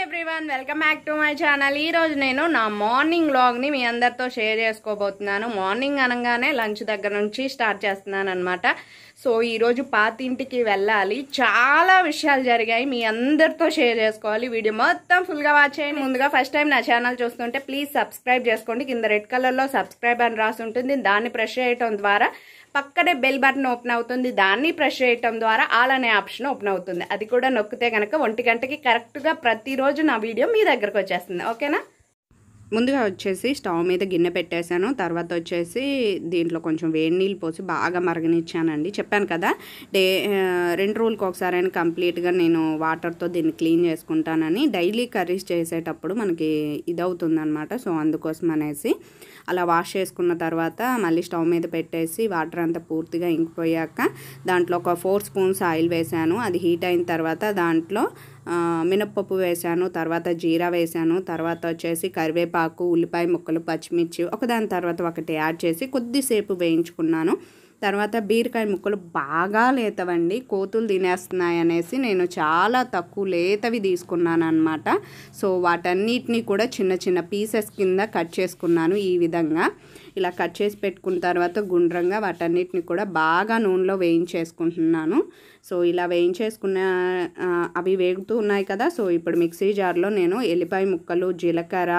Everyone welcome back to my channel ఈ రోజు నేను నా మార్నింగ్ వ్లాగ్ ని మీ అందరితో షేర్ చేసుకోబోతున్నాను మార్నింగ్ అనగానే లంచ్ దగ్గర నుంచి స్టార్ట్ చేస్తున్నాను అనమాట సో ఈ రోజు పాతింటికి వెళ్ళాలి చాలా విషయాలు జరిగాయి మీ అందరితో షేర్ చేసుకోవాలి వీడియో మొత్తం ఫుల్ గా వాచ్ చేయండి ముందుగా ఫస్ట్ టైం నా ఛానల్ చూస్తుంటే ప్లీజ్ సబ్స్క్రైబ్ చేసుకోండి కింద రెడ్ కలర్ లో సబ్స్క్రైబ్ అని రాసి ఉంటుంది దాన్ని ప్రెస్ చేయటం ద్వారా పక్కనే బెల్ బటన్ ఓపెన్ అవుతుంది దాన్ని ప్రెస్ చేయటం ద్వారా ఆల్ అనే ఆప్షన్ ఓపెన్ అవుతుంది అది కూడా నొక్కితే కనుక ఒంటి గంటకి కరెక్ట్గా ప్రతిరోజు నా వీడియో మీ దగ్గరకు వచ్చేస్తుంది ఓకేనా ముందుగా వచ్చేసి స్టవ్ మీద గిన్నె పెట్టేశాను తర్వాత వచ్చేసి దీంట్లో కొంచెం వేడి నీళ్ళు పోసి బాగా మరగనిచ్చానండి చెప్పాను కదా డే ఆ, రెండు రోజులకి ఒకసారి కంప్లీట్గా నేను వాటర్తో దీన్ని క్లీన్ చేసుకుంటానని డైలీ కర్రీస్ చేసేటప్పుడు మనకి ఇదవుతుంది అనమాట సో అందుకోసం అనేసి అలా వాష్ చేసుకున్న తర్వాత మళ్ళీ స్టవ్ మీద పెట్టేసి వాటర్ అంతా పూర్తిగా ఇంకిపోయాక దాంట్లో ఒక ఫోర్ స్పూన్స్ ఆయిల్ వేసాను అది హీట్ అయిన తర్వాత దాంట్లో ఆ, మినప్పప్పు వేసాను తర్వాత జీరా వేసాను తర్వాత వచ్చేసి కరివేపాకు ఉల్లిపాయ ముక్కలు పచ్చిమిర్చి ఒకదాని తర్వాత ఒకటి యాడ్ చేసి కొద్దిసేపు వేయించుకున్నాను తర్వాత బీరకాయ ముక్కలు బాగా లేతవండి కోతులు తినేస్తున్నాయి అనేసి నేను చాలా తక్కువ లేతవి తీసుకున్నాను అనమాట సో వాటన్నిటిని కూడా చిన్న చిన్న పీసెస్ కింద కట్ చేసుకున్నాను ఈ విధంగా ఇలా కట్ చేసి పెట్టుకున్న తర్వాత గుండ్రంగా వాటన్నిటిని కూడా బాగా నూనెలో వేయించేసుకుంటున్నాను సో ఇలా వేయించేసుకున్న ఆ, అవి వేగుతూ ఉన్నాయి కదా సో ఇప్పుడు మిక్సీ జార్లో నేను ఎల్లిపాయ ముక్కలు జీలకర్ర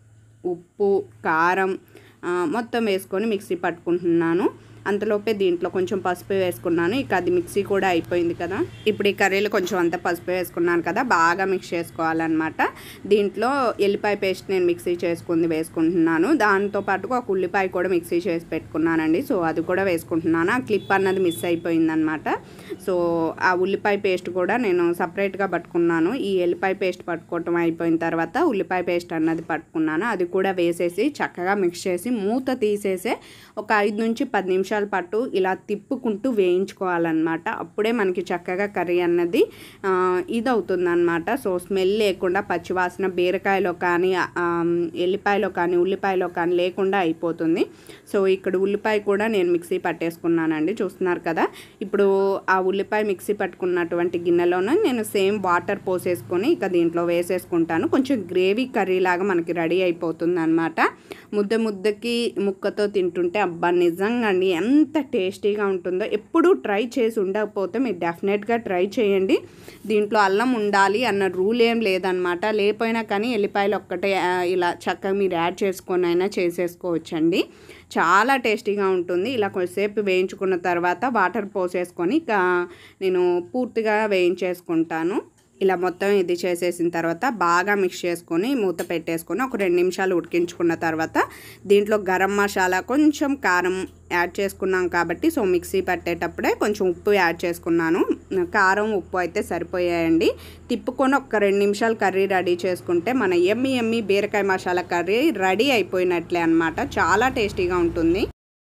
ఉప్పు కారం ఆ, మొత్తం వేసుకొని మిక్సీ పట్టుకుంటున్నాను అంతలోపే దీంట్లో కొంచెం పసుపు వేసుకున్నాను ఇక అది మిక్సీ కూడా అయిపోయింది కదా ఇప్పుడు ఈ కర్రీలో కొంచెం అంత పసుపు వేసుకున్నాను కదా బాగా మిక్స్ చేసుకోవాలన్నమాట దీంట్లో ఎల్లిపాయ పేస్ట్ నేను మిక్సీ చేసుకుంది వేసుకుంటున్నాను దాంతో పాటుగా ఒక ఉల్లిపాయ కూడా మిక్సీ చేసి పెట్టుకున్నానండి సో అది కూడా వేసుకుంటున్నాను ఆ క్లిప్ అన్నది మిస్ అయిపోయిందనమాట సో ఆ ఉల్లిపాయ పేస్ట్ కూడా నేను సపరేట్గా పట్టుకున్నాను ఈ ఎల్లిపాయ పేస్ట్ పట్టుకోవటం అయిపోయిన తర్వాత ఉల్లిపాయ పేస్ట్ అన్నది పట్టుకున్నాను అది కూడా వేసేసి చక్కగా మిక్స్ చేసి మూత తీసేసే ఒక ఐదు నుంచి పది నిమిషాల పాటు ఇలా తిప్పుకుంటూ వేయించుకోవాలన్నమాట అప్పుడే మనకి చక్కగా కర్రీ అన్నది ఆ, ఇదవుతుందన్నమాట సో స్మెల్ లేకుండా పచ్చివాసన బీరకాయలో కానీ ఆ, ఎల్లిపాయలో కానీ ఉల్లిపాయలో కానీ లేకుండా అయిపోతుంది సో ఇక్కడ ఉల్లిపాయ కూడా నేను మిక్సీ పట్టేసుకున్నానండి చూస్తున్నారు కదా ఇప్పుడు ఆ ఉల్లిపాయ మిక్సీ పట్టుకున్నటువంటి గిన్నెలోనే నేను సేమ్ వాటర్ పోసేసుకొని ఇక దీంట్లో వేసేసుకుంటాను కొంచెం గ్రేవీ కర్రీ లాగా మనకి రెడీ అయిపోతుంది అనమాట ముద్ద ముద్దకి ముక్కతో తింటుంటే అబ్బా నిజంగా అండి ఎంత టేస్టీగా ఉంటుందో ఎప్పుడూ ట్రై చేసి ఉండకపోతే మీరు డెఫినెట్గా ట్రై చేయండి దీంట్లో అల్లం ఉండాలి అన్న రూల్ ఏం లేదనమాట లేకపోయినా కానీ ఎల్లిపాయలు ఒక్కటే ఆ, ఇలా చక్కగా మీరు యాడ్ చేసుకొని అయినా చేసేసుకోవచ్చండి చాలా టేస్టీగా ఉంటుంది ఇలా కొద్దిసేపు వేయించుకున్న తర్వాత వాటర్ పోసేసుకొని ఇక నేను పూర్తిగా వేయించేసుకుంటాను ఇలా మొత్తం ఇది చేసేసిన తర్వాత బాగా మిక్స్ చేసుకొని మూత పెట్టేసుకొని ఒక రెండు నిమిషాలు ఉడికించుకున్న తర్వాత దీంట్లో గరం మసాలా కొంచెం కారం యాడ్ చేసుకున్నాం కాబట్టి సో మిక్సీ పట్టేటప్పుడే కొంచెం ఉప్పు యాడ్ చేసుకున్నాను కారం ఉప్పు అయితే సరిపోయాయండి తిప్పుకొని ఒక రెండు నిమిషాలు కర్రీ రెడీ చేసుకుంటే మన ఎమ్మి ఎమ్మి బీరకాయ మసాలా కర్రీ రెడీ అయిపోయినట్లే అనమాట చాలా టేస్టీగా ఉంటుంది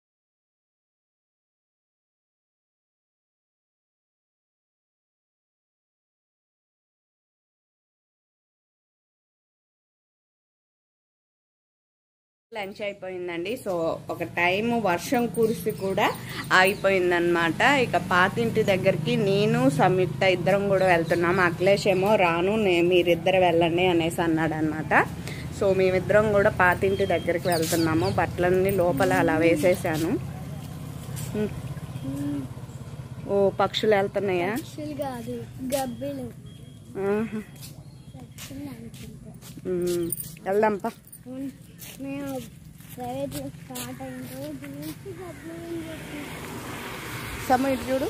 లంచ్ అయిపోయిందండి సో ఒక టైం వర్షం కురిసి కూడా ఆగిపోయిందనమాట ఇక పాతింటి దగ్గరికి నేను సంయుక్త ఇద్దరం కూడా వెళ్తున్నాం అఖిలేష్ ఏమో రాను నే- మీరిద్దరు వెళ్ళండి అనేసి అన్నాడు అనమాట సో మేమిద్దరం కూడా పాతింటి దగ్గరికి వెళ్తున్నాము బట్టలన్నీ లోపల అలా వేసేసాను ఉమ్. ఓ పక్షులు వెళ్తున్నాయా పక్షులు కాదు గబ్బిలు ఆహా. పక్షులు అనుకుంటా ఉమ్. వెళ్దాంపా ఉన్- మేము ప్రైవేట్ స్టార్ట్ అయిన రోజు నుంచి గబ్బిలు సమ ఇటు చూడు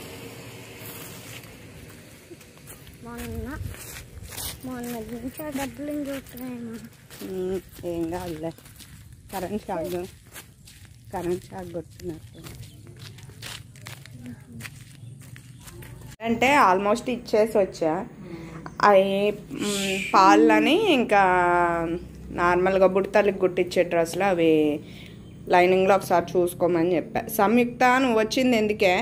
మొన్న మొన్న నుంచి ఆ గబ్బిలు చూస్తున్నాము ఉమ్, ఏం కాదులే కరెంట్ షాక్ కరెంట్ షాక్ కొట్టినట్టు అంటే ఆల్మోస్ట్ ఇచ్చేసి వచ్చా అవి మ్, పాలని ఇంకా నార్మల్గా బుడతలకి గుట్టించే డ్రెస్లు అవి లైనింగ్లో ఒకసారి చూసుకోమని చెప్పా సంయుక్త నువ్వు వచ్చింది ఎందుకే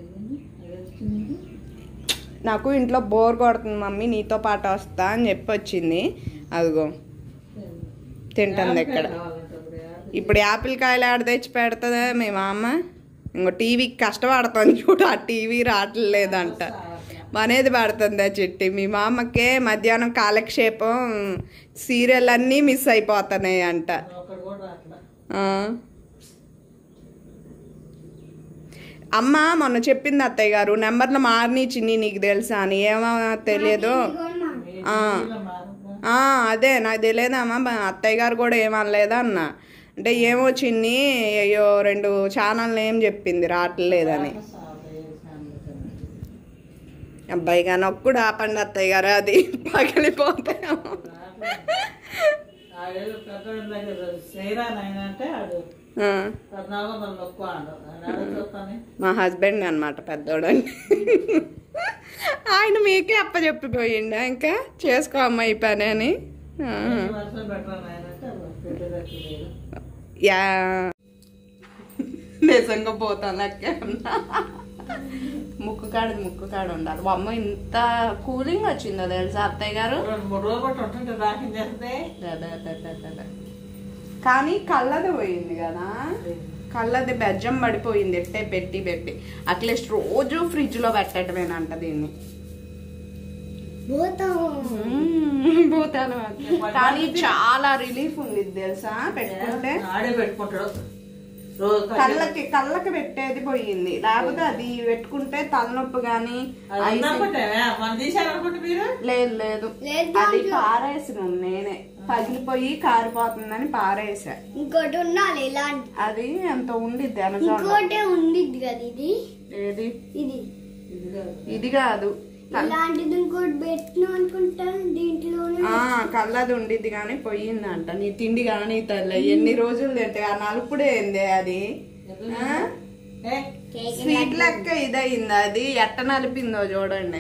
నాకు ఇంట్లో బోర్ కొడుతుంది మమ్మీ నీతో పాటు వస్తా అని చెప్పి వచ్చింది అదిగో తింటుంది ఇక్కడ ఇప్పుడు యాపిల్ కాయలు ఆడ తెచ్చి పెడుతుందా మీ మా అమ్మ ఇంకో టీవీకి కష్టపడుతుంది చూడు ఆ టీవీ రావట్లేదంట మనేది పడుతుందా చిట్టి మీ మామకే మధ్యాహ్నం కాలక్షేపం సీరియల్ అన్నీ మిస్ అయిపోతున్నాయి అంట ఒకటి కూడా అట్లా ఆ. అమ్మ మొన్న చెప్పింది అత్తయ్య గారు నెంబర్లు మారిని చిన్ని నీకు తెలుసా అని ఏమో తెలియదు ఆ. ఆ, అదే నాకు తెలియదమ్మా మా అత్తయ్య గారు కూడా ఏమనలేదా అన్న అంటే ఏమో చిన్ని అయ్యో రెండు ఛానల్ ఏం చెప్పింది రావట్లేదని అబ్బాయి కానీ ఒక్కడు ఆపండి అత్తయ్య గారు అది పగిలిపోతాయేమో ఆడేళ్ళు పెద్ద దగ్గర చేయరా నాయన అంటే ఆడు ఆ, పద్నాలుగు వందలు నొక్కు ఆడు ఆడ చూస్తాను మా హస్బెండ్ అనమాట పెద్దోడండి ఆయన మీకే అప్పచెప్పిపోయిండా ఇంకా చేసుకో అమ్మ ఈ పని అని ఆ. వర్షం పెట్టరా నాయన అంటే పెట్టేదట్టు లేదు యా నిజంగా పోతాను లెక్క ముక్కు కాడది ముక్కు కాడ ఉండాలి అమ్మ ఇంత కూలింగ్ వచ్చిందో తెలుసా అత్తయ్య గారు రెండు మూడు రోజులు బట్టి ఉంటుంటే దాకా చేస్తే అదే, అదే, అదే, అదే, అదే. కానీ కళ్ళది పోయింది కదా కళ్ళది బెజ్జం పడిపోయింది ఎట్టే పెట్టి పెట్టి అట్లీస్ట్ రోజు ఫ్రిడ్జ్ లో పెట్టడమేనంట దీన్ని పోతాము మ్మ్, భూతాలు కానీ చాలా రిలీఫ్ ఉంది తెలుసా పెట్టుకుంటే ఆడే పెట్టుకుంటాడు రోజు కళ్ళకి కళ్ళకి పెట్టేది పోయింది లేకపోతే అది పెట్టుకుంటే తలనొప్పి గాని అది ఉందనుకుంటే మన తీశారనుకుంటే మీరు లేదు లేదు లేదు అది పారేసిన నేనే పగిలిపోయి కారిపోతుందని పారేసా ఇంకోటి ఉండాలి ఇలాంటి అది ఎంత ఉండిద్ది అమెజాన్ ఇంకోటి ఉండిద్ది కదా ఇది ఏది ఇది ఇది కాదు ఇలాంటిది ఇంకోటి పెట్టిన అనుకుంటా దీంట్లోనే ఆ కళ్ళది ఉండిద్ది కానీ పోయిందంట నీ తిండి కానీ తల్లి ఎన్ని రోజులు తింటే ఆ నలుపుడే ఏంది అది ఆ? ఏ స్వీట్ లెక్క ఇదయింది అది ఎట్ట నలిపిందో చూడండి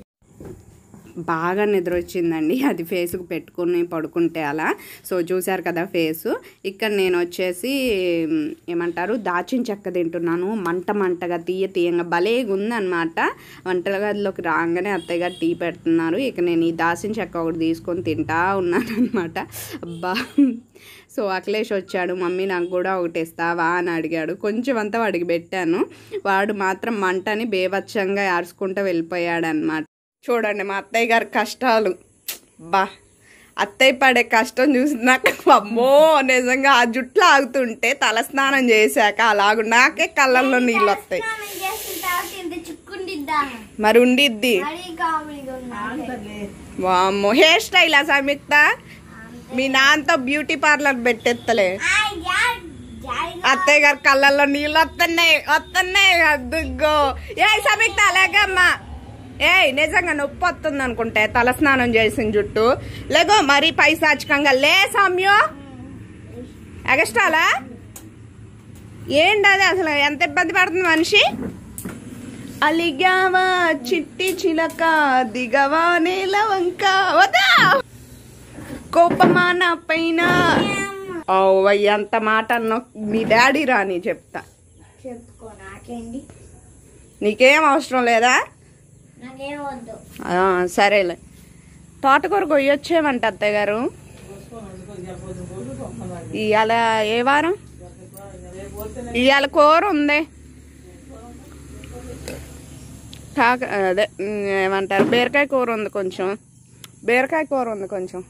బాగా నిద్ర వచ్చిందండి అది ఫేస్కి పెట్టుకుని పడుకుంటే అలా సో చూశారు కదా ఫేసు ఇక్కడ నేను వచ్చేసి మ్, ఏమంటారు దాచిన చెక్క తింటున్నాను మంట మంటగా తీయ తీయంగా భలేగా ఉందన్నమాట వంటల గదిలోకి రాగానే అత్తయ్య గారు టీ పెడుతున్నారు ఇక నేను ఈ దాచిన చెక్క ఒకటి తీసుకొని తింటా ఉన్నాను అనమాట అబ్బా సో అఖిలేష్ వచ్చాడు మమ్మీ నాకు కూడా ఒకటి ఇస్తావా అని అడిగాడు కొంచెం అంతా వాడికి పెట్టాను వాడు మాత్రం మంటని బేభత్సంగా ఆర్చుకుంటూ వెళ్ళిపోయాడు అనమాట చూడండి మా అత్తయ్య గారి కష్టాలు బా అత్తయ్య పడే కష్టం చూసి నాకు అమ్మో నిజంగా ఆ జుట్లు ఆగుతుంటే తలస్నానం చేశాక అలాగు నాకే కళ్ళల్లో నీళ్ళు వస్తాయి స్నానం చేసిన తర్వాత ఇంత చుక్కుండిద్దా మరి ఉండిద్ది మరీ కామెడీగా ఉన్నా తల్లి వామ్మో హెయిర్ స్టైలా సంయుక్త మీ నాన్నతో బ్యూటీ పార్లర్ పెట్టెత్తలే అత్తయ్య గారి కళ్ళల్లో నీళ్ళు వస్తున్నాయి వస్తున్నాయి అద్దుగో ఏ సంయుక్త లేకమ్మా ఏయ్ నిజంగా నొప్పి వస్తుంది అనుకుంటే తలస్నానం చేసిన జుట్టు లేగో మరీ పైసాచికంగా లే సౌమ్యో ఎగస్ట్రాలా ఏంటి అది అసలు ఎంత ఇబ్బంది పడుతుంది మనిషి అలిగావా చిట్టి చిలక దిగవా నేల వంక వదా కోపమా నా పైన ఓ ఎంత మాట అన్నో మీ డాడీ రాని చెప్తా చెప్పుకో నాకేంటి నీకేం అవసరం లేదా నాకేం వద్దు ఆ, సరేలే తోటకూర కొయ్యొచ్చేమంట అత్తయ్య గారు ఇవాళ ఏ వారం ఇవాళ కూర ఉంది కాక అదే ఉమ్, ఏమంటారు బీరకాయ కూర ఉంది కొంచెం బీరకాయ కూర ఉంది కొంచెం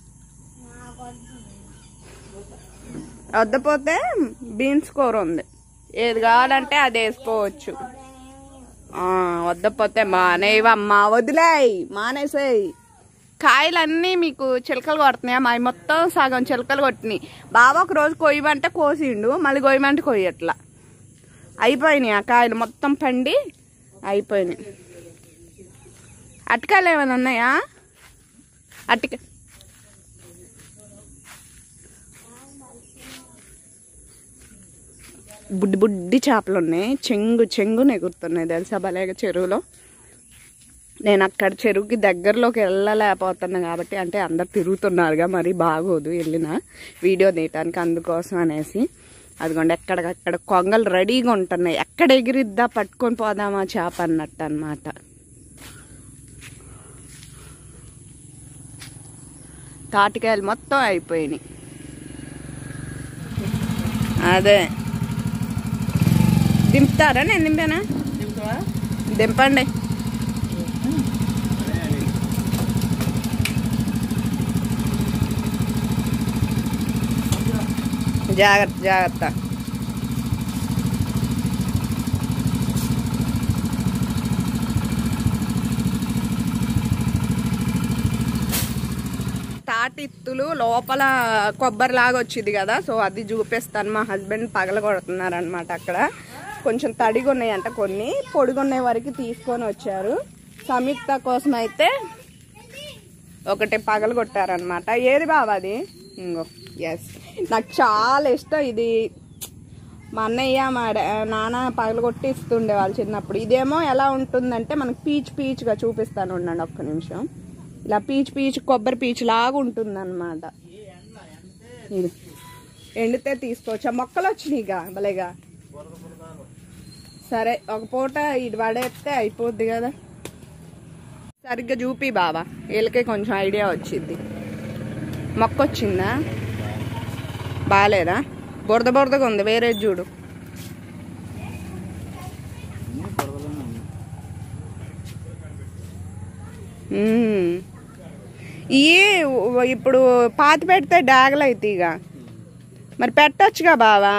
వద్దపోతే బీన్స్ కూర ఉంది ఏది కావాలంటే అది వేసుకోవచ్చు ఆ, వద్దపోతే మానేవమ్మా వదిలేయ్ మానేసేయ్ కాయలన్నీ మీకు చిలకలు కొడుతున్నాయి మా మొత్తం సగం చిలకలు కొట్టినాయి బాబా ఒక రోజు కొయ్యమంటే కోసిండు మళ్ళీ కొయ్యమంటే కొయ్యట్లా అయిపోయినాయి ఆ కాయలు మొత్తం పండి అయిపోయినాయి అటకాయలు ఏమైనా ఉన్నాయా అటిక బుడ్డి బుడ్డి చేపలు ఉన్నాయి చెంగు చెంగున ఎగురుతున్నాయి తెలుసా భలేగా చెరువులో నేను అక్కడ చెరువుకి దగ్గరలోకి వెళ్ళలేకపోతున్నా కాబట్టి అంటే అందరు తిరుగుతున్నారుగా మరి బాగోదు వెళ్ళిన వీడియో తీయటానికి అందుకోసం అనేసి అదిగోండి ఎక్కడికక్కడ కొంగలు రెడీగా ఉంటున్నాయి ఎక్కడ ఎగిరిద్దా పట్టుకొని పోదామా చేప అన్నట్టు అనమాట తాటికాయలు మొత్తం అయిపోయినాయి అదే దింపుతారా నేను దింపానా దింపండి జాగ్రత్త జాగ్రత్త తాటిత్తులు లోపల కొబ్బరి లాగా వచ్చింది కదా సో అది చూపిస్తాను మా హస్బెండ్ పగల కొడుతున్నారనమాట అక్కడ కొంచెం తడిగా ఉన్నాయంట కొన్ని పొడిగున్నాయి వరకు తీసుకొని వచ్చారు సంయుక్త కోసం అయితే ఒకటి పగలు కొట్టారనమాట ఏది బావ అది ఇంగో ఎస్ నాకు చాలా ఇష్టం ఇది మా అన్నయ్య మా డా- నాన్న పగలు కొట్టి ఇస్తుండే వాళ్ళు చిన్నప్పుడు ఇదేమో ఎలా ఉంటుందంటే మనకి పీచ్ పీచ్గా చూపిస్తాను ఉండండి ఒక్క నిమిషం ఇలా పీచ్ పీచ్ కొబ్బరి పీచ్ లాగా ఉంటుంది అనమాట ఇది ఎండితే తీసుకోవచ్చా మొక్కలు వచ్చినాయిగా భలేగా సరే ఒక పూట ఇది పడేస్తే అయిపోద్ది కదా సరిగ్గా చూపి బాబా వీళ్ళకే కొంచెం ఐడియా వచ్చింది మొక్క వచ్చిందా బాగాలేదా బురద బురదగా ఉంది వేరే చూడు మ్మ్. ఇవి ఇప్పుడు పాతి పెడితే డాగలు అవుతాయి ఇక మరి పెట్టొచ్చుగా బావా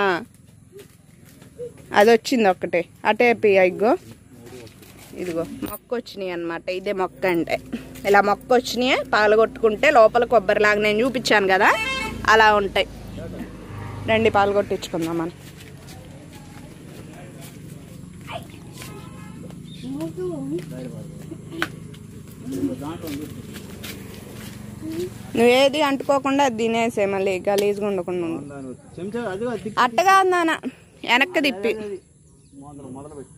అది వచ్చింది ఒక్కటే అటేపి ఇగో ఇదిగో మొక్క వచ్చినాయి అనమాట ఇదే మొక్క అంటే ఇలా మొక్క వచ్చినాయి పాలగొట్టుకుంటే లోపల కొబ్బరిలాగా నేను చూపించాను కదా అలా ఉంటాయి రండి పాలగొట్టించుకుందాం మనం నువ్వేది అంటుకోకుండా అది తినేసే మళ్ళీ గలీజ్గా ఉండకుండా ఉండు. చెంచా అది అది అట్టగా నాన్న వెనక్కి తిప్పి మొదలు మొదలు పెట్టి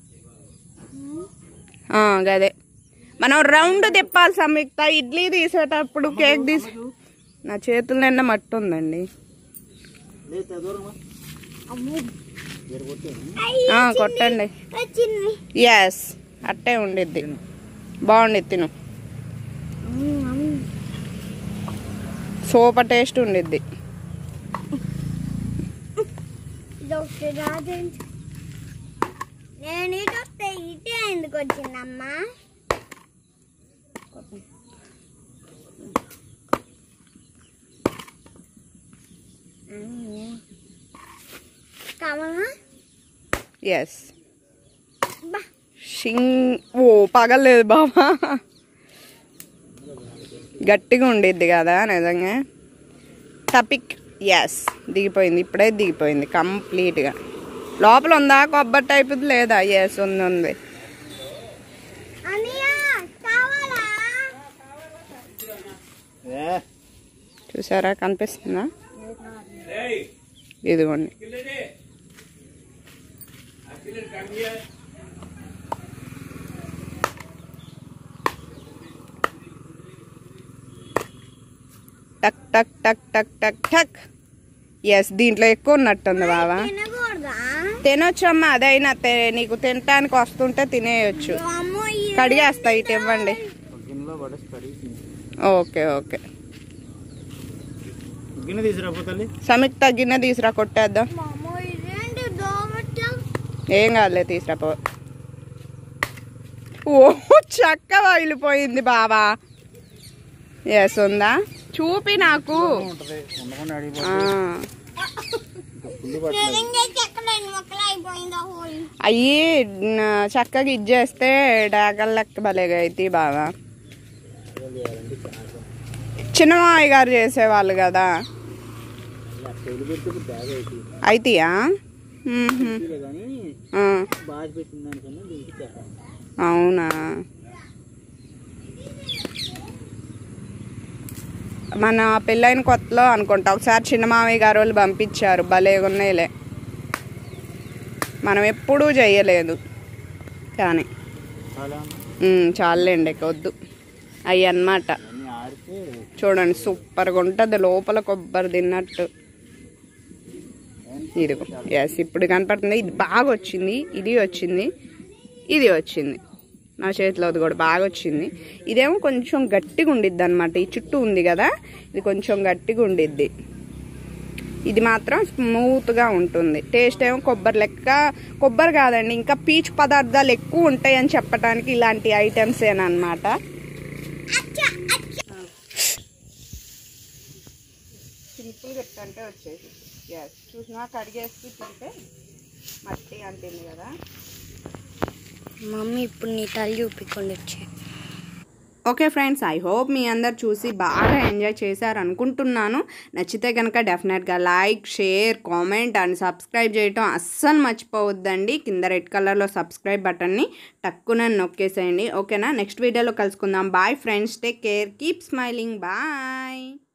ఆ, గదే మనం రౌండ్ తిప్పాలి సంయుక్త ఇడ్లీ తీసేటప్పుడు కేక్ తీసి నా చేతుల నిండా మట్టి ఉందండి లేదు దూరమా అమ్మో వేరు కొట్టాను ఆ, కొట్టండి వచ్చింది ఎస్ అట్టే ఉండిద్ది బాగుండి తిను సూపర్ టేస్ట్ ఉండిద్ది డాక్టర్ రాజేంద్ర నేను ఇటు వస్తే ఇటే ఎందుకు వచ్చిందమ్మా కమలా ఎస్ బా షింగ్ ఓ పగలేదు బాబా గట్టిగా ఉండిద్ది కదా నిజంగా టపిక్ ఎస్ దిగిపోయింది ఇప్పుడే దిగిపోయింది కంప్లీట్గా లోపల ఉందా కొబ్బరి టైపుది లేదా ఎస్ ఉంది ఉంది అన్నయ్య కావాలా ఏ చూసారా కనిపిస్తుందా ఇదిగోండి టక్ టక్ టక్ టక్ టక్ టక్ ఎస్ దీంట్లో ఎక్కువ ఉన్నట్టుంది బావా తినకూడదా తినొచ్చు అమ్మా అదైనా తే- నీకు తినటానికి వస్తుంటే తినేయొచ్చు అమ్మో ఈ- కడిగేస్తా ఇటు ఇవ్వండి ఒక గిన్నెలో పడేసి కడిగి ఓకే ఓకే గిన్నె తీసుకురా తల్లి సంయుక్త గిన్నె తీసురా కొట్టేద్దాం అమ్మో ఇదేంటి దోమట్టం ఏం కాదులే తీసురా పో ఓ చక్క పగిలిపోయింది బావా ఎస్ ఉందా చూపి నాకు ఉంటది ఉండకుండా అడిగి ఆ, ఫుల్ పట్ల నిజంగా చెక్కలేని మొక్కలు అయిపోయిందా హోల్ అయ్యి న- చక్కగా ఇచ్చేస్తే డాగల్ లెక్క భలేగా అయితే బావా చిన్నమావయ్య గారు చేసేవాళ్ళు కదా పెళ్లి పెడితే బ్యాగ్ అయితే అయితేయా కానీ బాగా పెట్టిన దానికన్నా దీనికి తేడా అవునా మన పెళ్ళైన కొత్తలో అనుకుంటా ఒకసారి చిన్న మామయ్య గారు వాళ్ళు పంపించారు భలే ఉన్నాయిలే మనం ఎప్పుడూ చేయలేదు కానీ చాలా ఉమ్, చాలండి ఇక వద్దు అవి అన్నమాట అన్నీ ఆడితే చూడండి సూపర్గా ఉంటుంది లోపల కొబ్బరి తిన్నట్టు ఇదిగో ఎస్ ఇప్పుడు కనపడుతుంది ఇది బాగా వచ్చింది ఇది వచ్చింది ఇది వచ్చింది నా చేతిలో అది కూడా బాగా వచ్చింది ఇదేమో కొంచెం గట్టిగా ఉండిద్ది అనమాట ఈ చుట్టూ ఉంది కదా ఇది కొంచెం గట్టిగా ఉండిద్ది ఇది మాత్రం స్మూత్గా ఉంటుంది టేస్ట్ ఏమో కొబ్బరి లెక్క కొబ్బరి కాదండి ఇంకా పీచు పదార్థాలు ఎక్కువ ఉంటాయి అని చెప్పడానికి ఇలాంటి ఐటమ్స్ ఏనమాట సింపుల్గా ఎట్టంటే వచ్చేసి ఎస్ చూసినా కడిగేసి తింటే మట్టి అంటుంది కదా మమ్మీ ఇప్పుడు నీ తల్లి చూపిక్കൊണ്ട് వచ్చి ఓకే ఫ్రెండ్స్ ఐ హోప్ మీ అందరు చూసి బాగా ఎంజాయ్ చేశారు అనుకుంటున్నాను నచ్చితే కనుక డెఫినెట్గా like share comment and subscribe చేయటం అస్సలు మర్చిపోవద్దండి కింద రెడ్ కలర్లో సబ్స్క్రైబ్ బటన్ని టక్కున నొక్కేసేయండి ఓకేనా నెక్స్ట్ వీడియోలో కలుసుకుందాం bye friends take care keep smiling bye